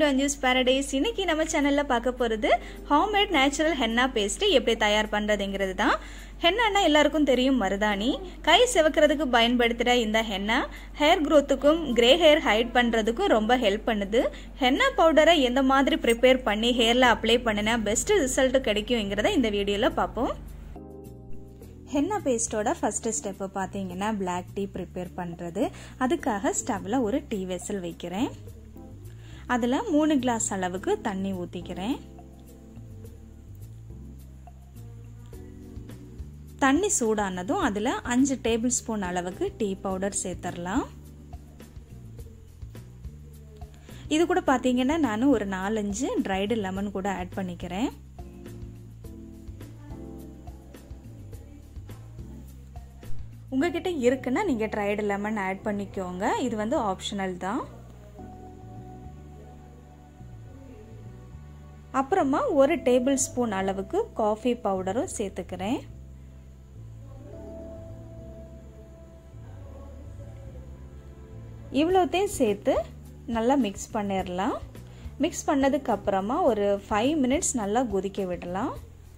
அஞ்சூஸ் Paradise இன்னைக்கு நம்ம சேனல்ல பார்க்க போறது ஹோம்மேட் நேச்சுரல் ஹென்னா பேஸ்ட் எப்படி தயார் பண்றதுங்கிறது தான் ஹென்னானா எல்லாருக்கும் தெரியும் மருதாணி கை சிவக்கிறதுக்கு பயன்படுத்துகிற இந்த ஹென்னா ஹேர் க்ரோத்துக்கும் கிரே ஹேர் ஹைட் பண்ணுறதுக்கும் ரொம்ப ஹெல்ப் பண்ணுது ஹென்னா பவுடரை எந்த மாதிரி ப்ரிப்பேர் பண்ணி ஹேரில் அப்ளை பண்ணினா பெஸ்ட் ரிசல்ட் கிடைக்குங்கிறத இந்த வீடியோவில் பார்ப்போம் ஹென்னா பேஸ்ட்டோட ஃபஸ்ட்டு ஸ்டெப்பு பார்த்தீங்கன்னா பிளாக் டீ ப்ரிப்பேர் பண்ணுறது அதுக்காக ஸ்டவ்வில் ஒரு டீ வெசல் வைக்கிறேன் அதில் மூணு கிளாஸ் அளவுக்கு தண்ணி ஊற்றிக்கிறேன் தண்ணி சூடானதும் அதில் அஞ்சு டேபிள் ஸ்பூன் அளவுக்கு டீ பவுடர் சேர்த்துடலாம் இது கூட பார்த்தீங்கன்னா நான் ஒரு நாலஞ்சு ட்ரைடு லெமன் கூட ஆட் பண்ணிக்கிறேன் உங்ககிட்ட இருக்குன்னா நீங்கள் ட்ரைடு லெமன் ஆட் பண்ணிக்கோங்க இது வந்து ஆப்ஷனல் தான் அப்புறமா ஒரு டேபிள் ஸ்பூன் அளவுக்கு காஃபி பவுடரும் சேர்த்துக்கிறேன் இவ்வளோத்தையும் சேர்த்து நல்லா மிக்ஸ் பண்ணிடலாம் மிக்ஸ் பண்ணதுக்கு அப்புறமா ஒரு ஃபைவ் மினிட்ஸ் நல்லா கொதிக்க விடலாம்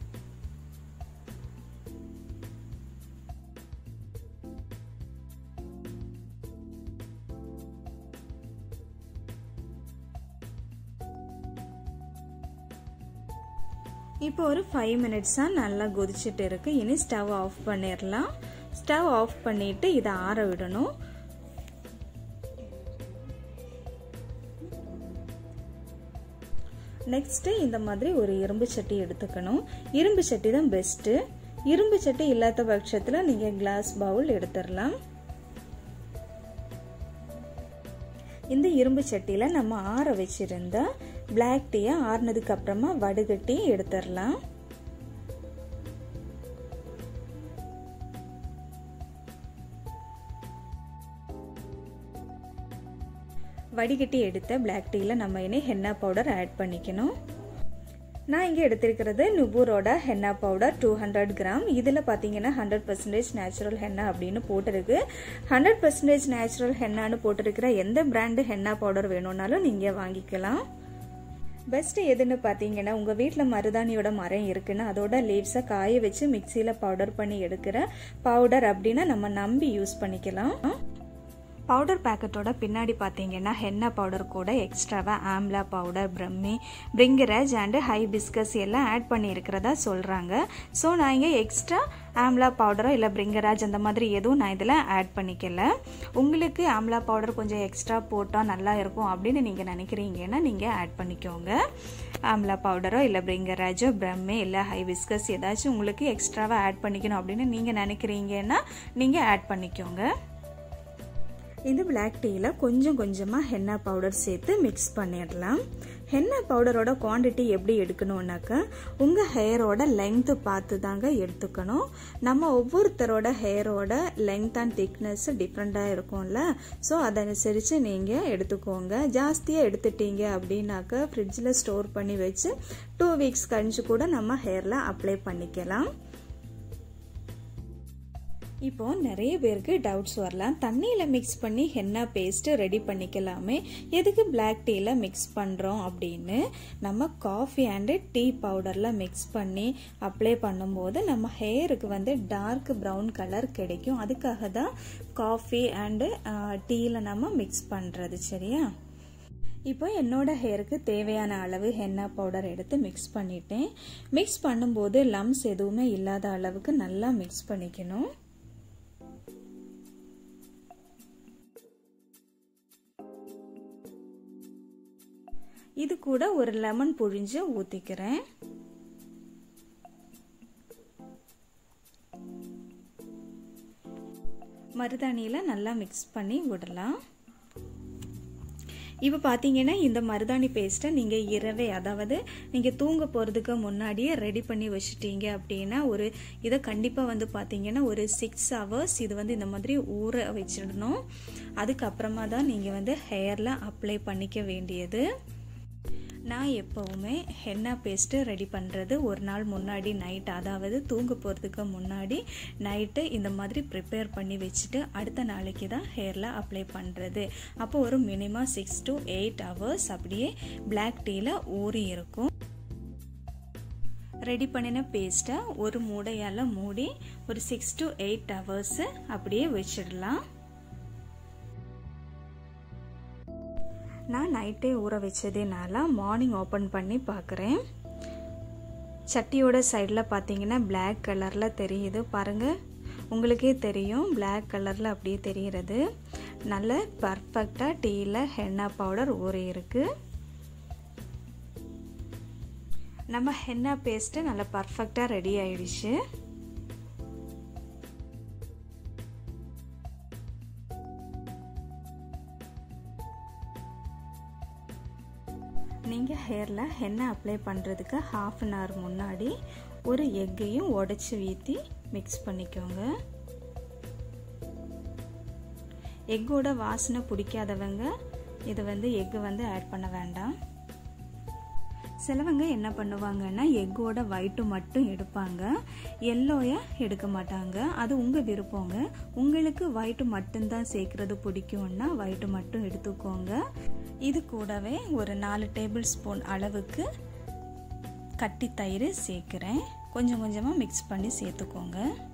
இப்போ ஒரு ஃபைவ் மினிட்ஸாக நல்லா கொதிச்சுட்டு இருக்கு இனி ஸ்டவ் ஆஃப் பண்ணிடலாம் ஸ்டவ் ஆஃப் பண்ணிட்டு இதை ஆற விடணும் நெக்ஸ்ட்டு இந்த மாதிரி ஒரு இரும்பு சட்டி எடுத்துக்கணும் இரும்பு சட்டி தான் பெஸ்ட்டு இரும்பு சட்டி இல்லாத பட்சத்தில் நீங்கள் கிளாஸ் பவுல் எடுத்துடலாம் இந்த இரும்பு சட்டியில் நம்ம ஆற வச்சுருந்த பிளாக் டீயை ஆறுனதுக்கு அப்புறமா வடுகட்டி எடுத்துடலாம் வடிகட்டி எடுத்த பிளாக் டீயில் நம்ம இனி ஹென்னா பவுடர் ஆட் பண்ணிக்கணும் நான் இங்கே எடுத்திருக்கிறது நுபூரோட henna powder two hundred gram இதில் பார்த்தீங்கன்னா ஹண்ட்ரட் பர்சன்டேஜ் நேச்சுரல் ஹென்னா அப்படின்னு போட்டிருக்கு ஹண்ட்ரட் பர்சன்டேஜ் நேச்சுரல் ஹென்னான்னு போட்டிருக்கிற எந்த பிராண்டு ஹென்னா பவுடர் வேணும்னாலும் நீங்கள் வாங்கிக்கலாம் பெஸ்ட்டு எதுன்னு பார்த்தீங்கன்னா உங்கள் வீட்டில் மருதாணியோட மரம் இருக்குன்னா அதோட லீவ்ஸை காய வச்சு மிக்சியில் பவுடர் பண்ணி எடுக்கிற பவுடர் அப்படின்னா நம்ம நம்பி யூஸ் பண்ணிக்கலாம் பவுடர் பேக்கெட்டோட பின்னாடி பார்த்தீங்கன்னா ஹென்னா பவுடர் கூட எக்ஸ்ட்ராவாக amla powder brahmi bhringraj and hibiscus எல்லாம் ஆட் பண்ணியிருக்கிறதா சொல்கிறாங்க ஸோ நான் இங்கே எக்ஸ்ட்ரா ஆம்லா பவுடரோ இல்லை பிரிங்கராஜ் அந்த மாதிரி எதுவும் நான் இதில் ஆட் பண்ணிக்கல உங்களுக்கு ஆம்லா பவுடர் கொஞ்சம் எக்ஸ்ட்ரா போட்டால் நல்லா இருக்கும் அப்படின்னு நீங்கள் நினைக்கிறீங்கன்னா நீங்கள் ஆட் பண்ணிக்கோங்க ஆம்லா பவுடரோ இல்லை பிரிங்கராஜோ பிரம்மே இல்லை ஹை பிஸ்கஸ் ஏதாச்சும் உங்களுக்கு எக்ஸ்ட்ராவாக ஆட் பண்ணிக்கணும் அப்படின்னு நீங்கள் நினைக்கிறீங்கன்னா நீங்கள் ஆட் பண்ணிக்கோங்க இந்த பிளாக் டீயில் கொஞ்சம் கொஞ்சமாக ஹென்னா பவுடர் சேர்த்து மிக்ஸ் பண்ணிடலாம் ஹென்னா பவுடரோட குவான்டிட்டி எப்படி எடுக்கணும்னாக்கா உங்கள் ஹேரோட லெங்க்த்து பார்த்து தாங்க எடுத்துக்கணும் நம்ம ஒவ்வொருத்தரோட ஹேரோட லெங்க் அண்ட் திக்னஸ் டிஃப்ரெண்ட்டாக இருக்கும்ல ஸோ அதனுசரித்து நீங்கள் எடுத்துக்கோங்க ஜாஸ்தியாக எடுத்துட்டீங்க அப்படின்னாக்கா ஃப்ரிட்ஜில் ஸ்டோர் பண்ணி வச்சு டூ வீக்ஸ் கழிச்சு கூட நம்ம ஹேரில் அப்ளை பண்ணிக்கலாம் இப்போ நிறைய பேருக்கு டவுட்ஸ் வரலாம் தண்ணியில் மிக்ஸ் பண்ணி ஹென்னா பேஸ்ட்டு ரெடி பண்ணிக்கலாமே எதுக்கு பிளாக் டீயில் மிக்ஸ் பண்ணுறோம் அப்படின்னு நம்ம காஃபி அண்டு டீ பவுடரில் மிக்ஸ் பண்ணி அப்ளை பண்ணும்போது நம்ம ஹேருக்கு வந்து டார்க் ப்ரௌன் கலர் கிடைக்கும் அதுக்காக தான் காஃபி அண்டு டீயில் நம்ம மிக்ஸ் பண்ணுறது சரியா இப்போ என்னோட ஹேருக்கு தேவையான அளவு ஹென்னா பவுடர் எடுத்து மிக்ஸ் பண்ணிட்டேன் மிக்ஸ் பண்ணும்போது லம்ஸ் எதுவுமே இல்லாத அளவுக்கு நல்லா மிக்ஸ் பண்ணிக்கணும் இது கூட ஒரு லெமன் புழிஞ்சு ஊற்றிக்கிறேன் மருதாணியில் நல்லா மிக்ஸ் பண்ணி விடலாம் இப்போ பார்த்தீங்கன்னா இந்த மருதாணி பேஸ்ட்டை நீங்கள் இரவே அதாவது நீங்கள் தூங்க போகிறதுக்கு முன்னாடியே ரெடி பண்ணி வச்சுட்டீங்க அப்படின்னா ஒரு இதை கண்டிப்பாக வந்து பார்த்தீங்கன்னா ஒரு சிக்ஸ் ஹவர்ஸ் இது வந்து இந்த மாதிரி ஊற வச்சிடணும் அதுக்கப்புறமா தான் நீங்கள் வந்து ஹேரில் அப்ளை பண்ணிக்க வேண்டியது நான் எப்போவுமே ஹென்னா பேஸ்ட்டு ரெடி பண்ணுறது ஒரு நாள் முன்னாடி நைட் அதாவது தூங்க போகிறதுக்கு முன்னாடி நைட்டு இந்த மாதிரி ப்ரிப்பேர் பண்ணி வச்சுட்டு அடுத்த நாளைக்கு தான் ஹேரில் அப்ளை பண்ணுறது அப்போ ஒரு minimum six to eight hours அப்படியே பிளாக் டீயில் ஊறி இருக்கும் ரெடி பண்ணின பேஸ்ட்டை ஒரு மூடையால் மூடி ஒரு சிக்ஸ் டு எயிட் ஹவர்ஸு அப்படியே வச்சிடலாம் நான் நைட்டே ஊற வச்சதுனால மார்னிங் ஓப்பன் பண்ணி பார்க்குறேன் சட்டியோட சைடில் பார்த்தீங்கன்னா பிளாக் கலரில் தெரியுது பாருங்கள் உங்களுக்கே தெரியும் பிளாக் கலரில் அப்படியே தெரிகிறது நல்ல பர்ஃபெக்டாக டீயில் ஹென்னா பவுடர் ஊறி இருக்குது நம்ம ஹென்னா பேஸ்ட்டு நல்லா பர்ஃபெக்டாக ரெடி ஆயிடுச்சு நீங்கள் ஹேரில் ஹென்னா அப்ளை பண்ணுறதுக்கு ஹாஃப் அன் ஹவர் முன்னாடி ஒரு எக்கையும் உடச்சி வீற்றி மிக்ஸ் பண்ணிக்கோங்க எக்கோட வாசனை பிடிக்காதவங்க இதை வந்து எக்கு வந்து ஆட் பண்ண வேண்டாம் சிலவங்க என்ன பண்ணுவாங்கன்னா எக்கோட ஒயிட்டு மட்டும் எடுப்பாங்க எல்லோய எடுக்க மாட்டாங்க அது உங்கள் விருப்பங்க உங்களுக்கு ஒயிட்டு மட்டும்தான் சேர்க்குறது பிடிக்கும்னா ஒயிட்டு மட்டும் எடுத்துக்கோங்க இது கூடவே ஒரு நாலு டேபிள் ஸ்பூன் அளவுக்கு கட்டி தயிர் சேர்க்குறேன் கொஞ்சம் கொஞ்சமாக மிக்ஸ் பண்ணி சேர்த்துக்கோங்க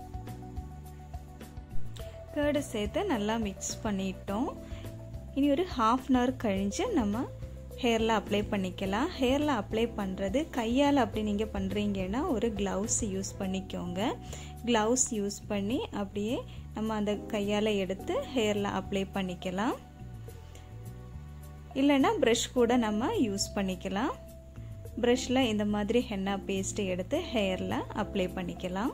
கேர்டு சேர்த்து நல்லா மிக்ஸ் பண்ணிட்டோம் இனி ஒரு ஹாஃப் அன் ஹவர் கழிஞ்சு நம்ம ஹேரில் அப்ளை பண்ணிக்கலாம் ஹேரில் அப்ளை பண்ணுறது கையால் அப்படி நீங்கள் பண்ணுறீங்கன்னா ஒரு க்ளவுஸ் யூஸ் பண்ணிக்கோங்க க்ளவுஸ் யூஸ் பண்ணி அப்படியே நம்ம அந்த கையால் எடுத்து ஹேரில் அப்ளை பண்ணிக்கலாம் இல்லைன்னா ப்ரஷ் கூட நம்ம யூஸ் பண்ணிக்கலாம் ப்ரஷில் இந்த மாதிரி ஹென்னா பேஸ்ட்டு எடுத்து ஹேரில் அப்ளை பண்ணிக்கலாம்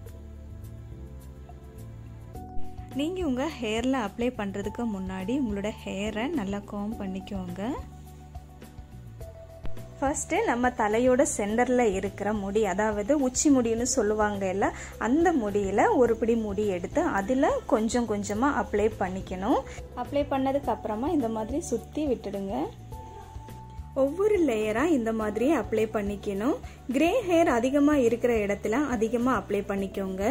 நீங்கள் உங்கள் ஹேரில் அப்ளை பண்ணுறதுக்கு முன்னாடி உங்களோட ஹேரை நல்லா காம் பண்ணிக்கோங்க ஃபர்ஸ்ட்டு நம்ம தலையோட சென்டரில் இருக்கிற முடி அதாவது உச்சி முடின்னு சொல்லுவாங்க இல்ல அந்த முடியில் ஒரு பிடி முடி எடுத்து அதில் கொஞ்சம் கொஞ்சமாக அப்ளை பண்ணிக்கணும் அப்ளை பண்ணதுக்கு அப்புறமா இந்த மாதிரி சுற்றி விட்டுடுங்க ஒவ்வொரு லேயராக இந்த மாதிரி அப்ளை பண்ணிக்கணும் கிரே ஹேர் அதிகமாக இருக்கிற இடத்துல அதிகமாக அப்ளை பண்ணிக்கோங்க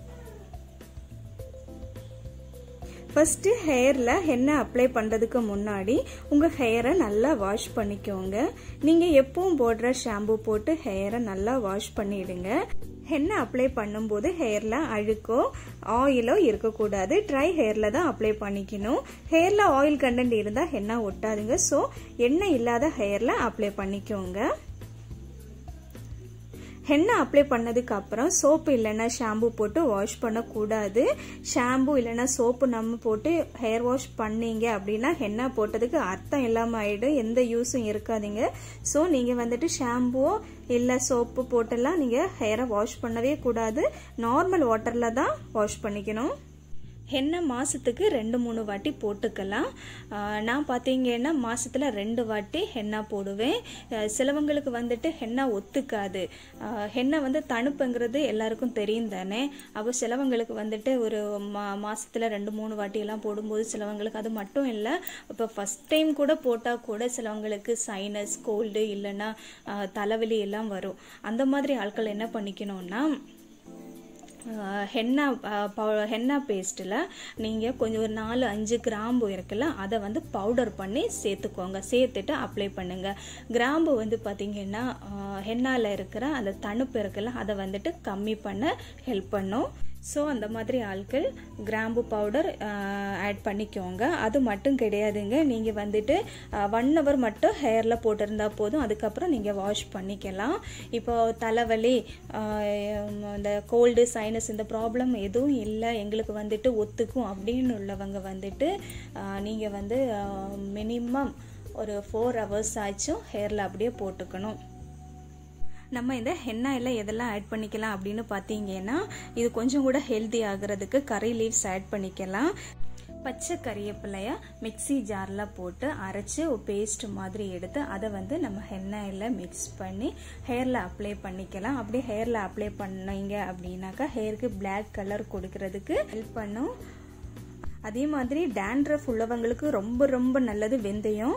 ஃபஸ்ட்டு ஹேரில் எண்ணெய் அப்ளை பண்ணுறதுக்கு முன்னாடி உங்கள் ஹேரை நல்லா வாஷ் பண்ணிக்கோங்க நீங்கள் எப்பவும் போடுற ஷாம்பு போட்டு ஹேரை நல்லா வாஷ் பண்ணிடுங்க எண்ணெய் அப்ளை பண்ணும்போது ஹேரில் அழுக்கோ ஆயிலோ இருக்கக்கூடாது ட்ரை ஹேரில் தான் அப்ளை பண்ணிக்கணும் ஹேரில் ஆயில் கண்டென்ட் இருந்தால் எண்ணெய் ஒட்டாதுங்க ஸோ எண்ணெய் இல்லாத ஹேரில் அப்ளை பண்ணிக்கோங்க ஹெண்ணை அப்ளை பண்ணதுக்கு அப்புறம் சோப்பு இல்லைன்னா ஷாம்பு போட்டு வாஷ் பண்ணக்கூடாது ஷாம்பு இல்லைன்னா சோப்பு நம்ம போட்டு ஹேர் வாஷ் பண்ணீங்க அப்படின்னா ஹெண்ணா போட்டதுக்கு அர்த்தம் இல்லாமல் ஆகிடும் எந்த யூஸும் இருக்காதுங்க ஸோ நீங்கள் வந்துட்டு ஷாம்புவோ இல்லை சோப்பு போட்டெல்லாம் நீங்கள் ஹேரை வாஷ் பண்ணவே கூடாது நார்மல் வாட்டரில் தான் வாஷ் பண்ணிக்கணும் எண்ணெய் மாதத்துக்கு ரெண்டு மூணு வாட்டி போட்டுக்கலாம் நான் பார்த்தீங்கன்னா மாதத்தில் ரெண்டு வாட்டி ஹெண்ணா போடுவேன் சிலவங்களுக்கு வந்துட்டு ஹெண்ணா ஒத்துக்காது ஹெண்ணை வந்து தணுப்புங்கிறது எல்லாருக்கும் தெரியும் தானே அப்போ சிலவங்களுக்கு வந்துட்டு ஒரு மா மாதத்தில் ரெண்டு மூணு வாட்டியெல்லாம் போடும்போது சிலவங்களுக்கு அது மட்டும் இல்லை இப்போ ஃபஸ்ட் டைம் கூட போட்டால் கூட சிலவங்களுக்கு சைனஸ் கோல்டு இல்லைன்னா தலைவலி எல்லாம் வரும் அந்த மாதிரி ஆட்கள் என்ன பண்ணிக்கணும்னா ஹென்னா ஹென்னா பேஸ்ட்டில் நீங்கள் கொஞ்சம் ஒரு நாலு அஞ்சு கிராம்பு இருக்குல்ல அதை வந்து பவுடர் பண்ணி சேர்த்துக்கோங்க சேர்த்துட்டு அப்ளை பண்ணுங்கள் கிராம்பு வந்து பார்த்திங்கன்னா ஹென்னாவில் இருக்கிற அந்த தணுப்பு இருக்குல்ல அதை வந்துட்டு கம்மி பண்ண ஹெல்ப் பண்ணும் ஸோ அந்த மாதிரி ஆட்கள் கிராம்பு பவுடர் ஆட் பண்ணிக்கோங்க அது மட்டும் கிடையாதுங்க நீங்கள் வந்துட்டு ஒன் ஹவர் மட்டும் ஹேரில் போட்டிருந்தா போதும் அதுக்கப்புறம் நீங்கள் வாஷ் பண்ணிக்கலாம் இப்போ தலைவலி இந்த கோல்டு சைனஸ் இந்த ப்ராப்ளம் எதுவும் இல்லை எங்களுக்கு வந்துட்டு ஒத்துக்கும் அப்படின்னு உள்ளவங்க வந்துட்டு நீங்கள் வந்து மினிமம் ஒரு ஃபோர் ஹவர்ஸ் ஆச்சும் ஹேரில் அப்படியே போட்டுக்கணும் நம்ம இந்த எண்ணெயில் எதெல்லாம் ஆட் பண்ணிக்கலாம் அப்படின்னு பார்த்தீங்கன்னா இது கொஞ்சம் கூட ஹெல்தி ஆகிறதுக்கு கறி லீவ்ஸ் ஆட் பண்ணிக்கலாம் பச்சை கறிவேப்பிலைய மிக்சி ஜாரில் போட்டு அரைச்சி ஒரு பேஸ்ட் மாதிரி எடுத்து அதை வந்து நம்ம எண்ணெயில் மிக்ஸ் பண்ணி ஹேரில் அப்ளை பண்ணிக்கலாம் அப்படியே ஹேரில் அப்ளை பண்ணீங்க அப்படின்னாக்கா ஹேருக்கு பிளாக் கலர் கொடுக்கறதுக்கு ஹெல்ப் பண்ணும் அதே மாதிரி டேண்ட்ரஃப் உள்ளவங்களுக்கு ரொம்ப ரொம்ப நல்லது வெந்தயம்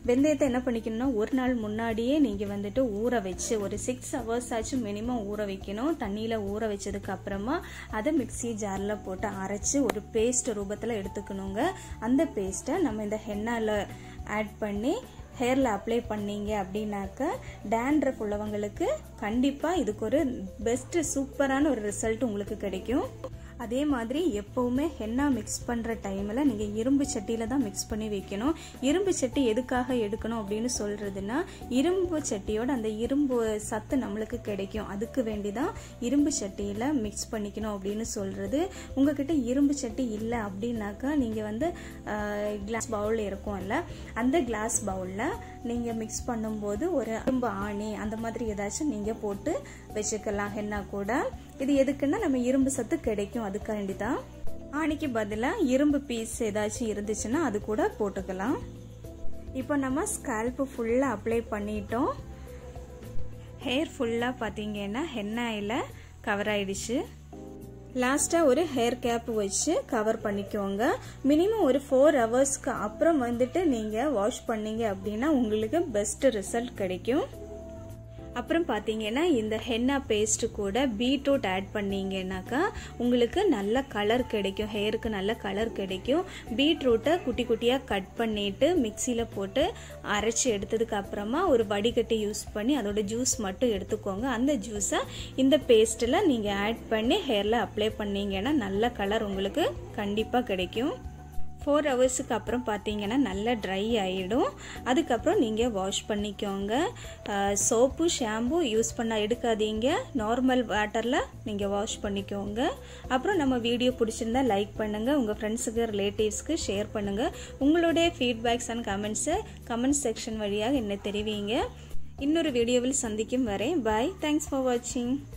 வெந்தயத்தை என்ன பண்ணிக்கணும்னா ஒரு நாள் முன்னாடியே நீங்கள் வந்துட்டு ஊற வச்சு ஒரு சிக்ஸ் ஹவர்ஸ் ஆச்சும் மினிமம் ஊற வைக்கணும் தண்ணியில் ஊற வச்சதுக்கு அப்புறமா அதை மிக்சி ஜாரில் போட்டு அரைச்சி ஒரு பேஸ்ட் ரூபத்தில் எடுத்துக்கணுங்க அந்த பேஸ்ட்டை நம்ம இந்த ஹென்னாவில் ஆட் பண்ணி ஹேரில் அப்ளை பண்ணீங்க அப்படின்னாக்க டேண்ட்ரஃப் உள்ளவங்களுக்கு கண்டிப்பாக இதுக்கு ஒரு பெஸ்ட்டு சூப்பரான ஒரு ரிசல்ட் உங்களுக்கு கிடைக்கும் அதே மாதிரி எப்போவுமே ஹென்னா மிக்ஸ் பண்ணுற டைமில் நீங்கள் இரும்பு சட்டியில் தான் மிக்ஸ் பண்ணி வைக்கணும் இரும்பு சட்டி எதுக்காக எடுக்கணும் அப்படின்னு சொல்கிறதுனா இரும்பு சட்டியோட அந்த இரும்பு சத்து நம்மளுக்கு கிடைக்கும் அதுக்கு வேண்டி தான் இரும்பு சட்டியில் மிக்ஸ் பண்ணிக்கணும் அப்படின்னு சொல்கிறது உங்ககிட்ட இரும்பு சட்டி இல்லை அப்படின்னாக்கா நீங்கள் வந்து கிளாஸ் பவுல் இருக்கும்ல அந்த கிளாஸ் பவுலில் நீங்கள் மிக்ஸ் பண்ணும்போது ஒரு இரும்பு ஆணி அந்த மாதிரி ஏதாச்சும் நீங்கள் போட்டு வச்சுக்கலாம் ஹென்னா கூட இது எதுக்குன்னா நம்ம இரும்பு சத்து கிடைக்கும் அதுக்காண்டி தான் ஆணிக்கு பதிலாக இரும்பு பீஸ் ஏதாச்சும் இருந்துச்சுன்னா அது கூட போட்டுக்கலாம் இப்போ நம்ம ஸ்கேல்ப்பு ஃபுல்லாக அப்ளை பண்ணிட்டோம் ஹேர் ஃபுல்லாக பார்த்தீங்கன்னா ஹென்னாயில் கவர் ஆயிடுச்சு லாஸ்ட்டாக ஒரு ஹேர் கேப் வச்சு கவர் பண்ணிக்கோங்க மினிமம் ஒரு ஃபோர் ஹவர்ஸ்க்கு அப்புறம் வந்துட்டு நீங்கள் வாஷ் பண்ணீங்க அப்படின்னா உங்களுக்கு பெஸ்ட் ரிசல்ட் கிடைக்கும் அப்புறம் பார்த்தீங்கன்னா இந்த ஹென்னா பேஸ்ட் கூட பீட்ரூட் ஆட் பண்ணீங்கன்னாக்கா உங்களுக்கு நல்ல கலர் கிடைக்கும் ஹேருக்கு நல்ல கலர் கிடைக்கும் பீட்ரூட்டை குட்டி குட்டியாக கட் பண்ணிட்டு மிக்சியில் போட்டு அரைச்சி எடுத்ததுக்கு அப்புறமா ஒரு வடிகட்டி யூஸ் பண்ணி அதோட ஜூஸ் மட்டும் எடுத்துக்கோங்க அந்த ஜூஸை இந்த பேஸ்ட்டில் நீங்கள் ஆட் பண்ணி ஹேரில் அப்ளை பண்ணீங்கன்னா நல்ல கலர் உங்களுக்கு கண்டிப்பாக கிடைக்கும் ஃபோர் ஹவர்ஸுக்கு அப்புறம் பார்த்தீங்கன்னா நல்லா ட்ரை ஆகிடும் அதுக்கப்புறம் நீங்கள் வாஷ் பண்ணிக்கோங்க சோப்பு ஷாம்பு யூஸ் பண்ண எடுக்காதீங்க நார்மல் வாட்டரில் நீங்கள் வாஷ் பண்ணிக்கோங்க அப்புறம் நம்ம வீடியோ பிடிச்சிருந்தா லைக் பண்ணுங்கள் உங்கள் ஃப்ரெண்ட்ஸுக்கு ரிலேட்டிவ்ஸ்க்கு ஷேர் பண்ணுங்கள் உங்களுடைய ஃபீட்பேக்ஸ் அண்ட் கமெண்ட்ஸை கமெண்ட் செக்ஷன் வழியாக என்ன தெரிவிங்க இன்னொரு வீடியோவில் சந்திக்கும் வரை பாய் தேங்க்ஸ் ஃபார் வாட்சிங்